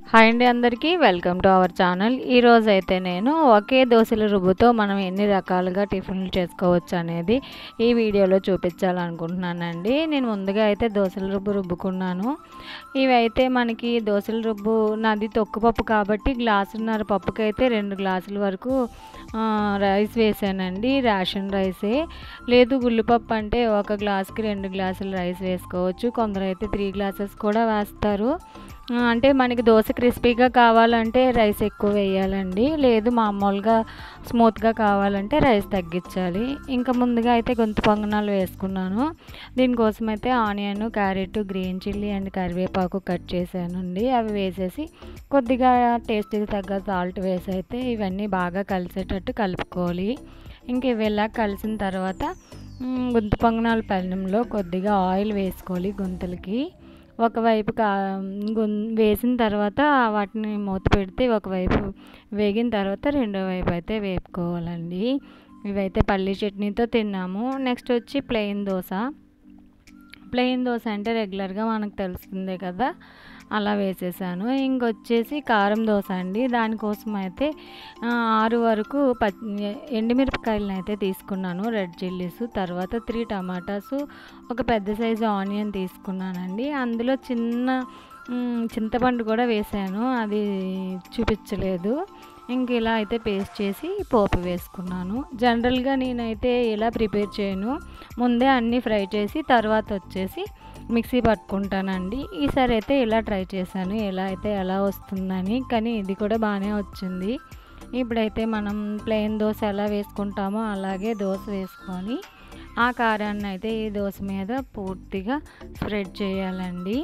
hi అండి అందరికీ welcome to our channel ఈరోజు అయితే నేను ఒకే దోశల రుబ్బుతో మనం ఎన్ని రకాలుగా టిఫిన్లు చేసుకోవచ్చు అనేది ఈ వీడియోలో చూపించాలనుకుంటున్నానండి నేను ముందుగా అయితే దోశల రుబ్బు రుబ్బుకున్నాను ఇవి అయితే మనకి దోశల రుబ్బు నాది తొక్కుపప్పు కాబట్టి గ్లాసున్నర పప్పుకైతే రెండు గ్లాసుల వరకు ఆ, రైస్ వేసానండి రేషన్ రైసే లేదు గుళ్ళుపప్పు అంటే ఒక గ్లాస్కి రెండు గ్లాసులు రైస్ వేసుకోవచ్చు కొందరు అయితే త్రీ గ్లాసెస్ కూడా వేస్తారు ఆ, అంటే మనకి దోశ క్రిస్పీగా కావాలంటే రైస్ ఎక్కువ వేయాలండి లేదు మామూలుగా స్మూత్గా కావాలంటే రైస్ తగ్గించాలి ఇంకా ముందుగా అయితే గొంతు పొంగనాలు వేసుకున్నాను దీనికోసం అయితే onion carrot green chilli and కరివేపాకు కట్ చేశానండి అవి వేసేసి కొద్దిగా టేస్ట్కి తగ్గ సాల్ట్ వేసి అయితే ఇవన్నీ బాగా కలిసేటట్టు కలుపుకోవాలి ఇంక ఇవి ఇలా కలిసిన తర్వాత మ్, గొంతు పొంగనాల పెనంలో కొద్దిగా ఆయిల్ వేసుకోవాలి గొంతులకి ఒకవైపు కా గున్ వేసిన తర్వాత వాటిని మూత పెడితే ఒకవైపు వేగిన తర్వాత రెండో వైపు అయితే వేపుకోవాలండి ఇవైతే పల్లీ చట్నీతో తిన్నాము నెక్స్ట్ వచ్చి ప్లెయిన్ దోశ ప్లెయిన్ దోశ అంటే రెగ్యులర్గా మనకు తెలుస్తుందే కదా అలా వేసేసాను ఇంకొచ్చేసి కారం దోశ అండి దానికోసం అయితే ఆ, ఆరు వరకు ప ఎండుమిరపకాయలను అయితే తీసుకున్నాను రెడ్ చిల్లీస్ తర్వాత త్రీ టమాటాసు ఒక పెద్ద సైజు ఆనియన్ తీసుకున్నానండి అందులో చిన్న మ్, చింతపండు కూడా వేసాను అది చూపించలేదు ఇంక ఇలా అయితే పేస్ట్ చేసి పోపు వేసుకున్నాను జనరల్గా నేనైతే ఇలా ప్రిపేర్ చేయను ముందే అన్నీ ఫ్రై చేసి తర్వాత వచ్చేసి మిక్సీ పట్టుకుంటానండి ఈసారి అయితే ఇలా ట్రై చేశాను ఎలా అయితే ఎలా వస్తుందని కానీ ఇది కూడా బాగానే వచ్చింది ఇప్పుడైతే మనం ప్లెయిన్ దోశ ఎలా వేసుకుంటామో అలాగే దోశ వేసుకొని ఆ కారాన్ని అయితే ఈ దోశ మీద పూర్తిగా స్ప్రెడ్ చేయాలండి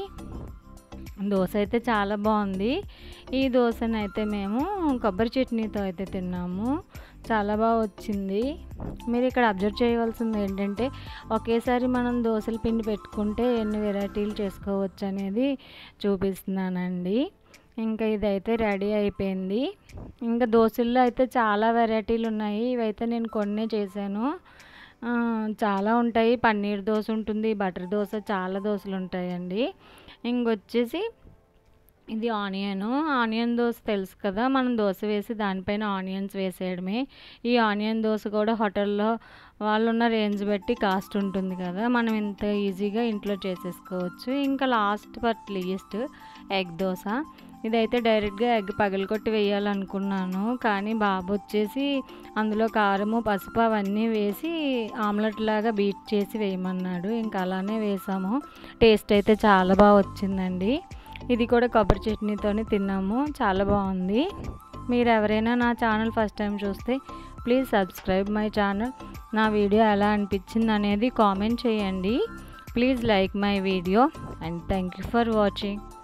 దోశ అయితే చాలా బాగుంది ఈ దోశను అయితే మేము కొబ్బరి చట్నీతో అయితే తిన్నాము చాలా బాగా వచ్చింది మీరు ఇక్కడ అబ్జర్వ్ చేయవలసింది ఏంటంటే ఒకేసారి మనం దోశల పిండి పెట్టుకుంటే ఎన్ని వెరైటీలు చేసుకోవచ్చు అనేది చూపిస్తున్నానండి ఇంకా ఇదైతే రెడీ అయిపోయింది ఇంకా దోశల్లో అయితే చాలా వెరైటీలు ఉన్నాయి ఇవైతే నేను కొన్నే చేశాను ఆ, చాలా ఉంటాయి పన్నీర్ దోశ ఉంటుంది బటర్ దోశ చాలా దోశలు ఉంటాయండి ఇంకొచ్చేసి ఇది ఆనియన్ ఆనియన్ దోశ తెలుసు కదా మనం దోశ వేసి దానిపైన ఆనియన్స్ వేసేయడమే ఈ ఆనియన్ దోశ కూడా హోటల్లో వాళ్ళు ఉన్న రేంజ్ బట్టి కాస్ట్ ఉంటుంది కదా మనం ఇంత ఈజీగా ఇంట్లో చేసేసుకోవచ్చు ఇంకా last but least egg dosa ఇదైతే డైరెక్ట్గా ఎగ్ పగలగొట్టి వేయాలనుకున్నాను కానీ బాబు వచ్చేసి అందులో కారము పసుపు అవన్నీ వేసి ఆమ్లెట్ లాగా బీట్ చేసి వేయమన్నాడు ఇంకా అలానే వేసాము టేస్ట్ అయితే చాలా బాగా వచ్చిందండి ఇది కూడా కొబ్బరి చట్నీతోనే తిన్నాము చాలా బాగుంది మీరు ఎవరైనా నా ఛానల్ ఫస్ట్ టైం చూస్తే ప్లీజ్ సబ్స్క్రైబ్ మై ఛానల్ నా వీడియో ఎలా అనిపించింది అనేది కామెంట్ చేయండి please like my video and thank you for watching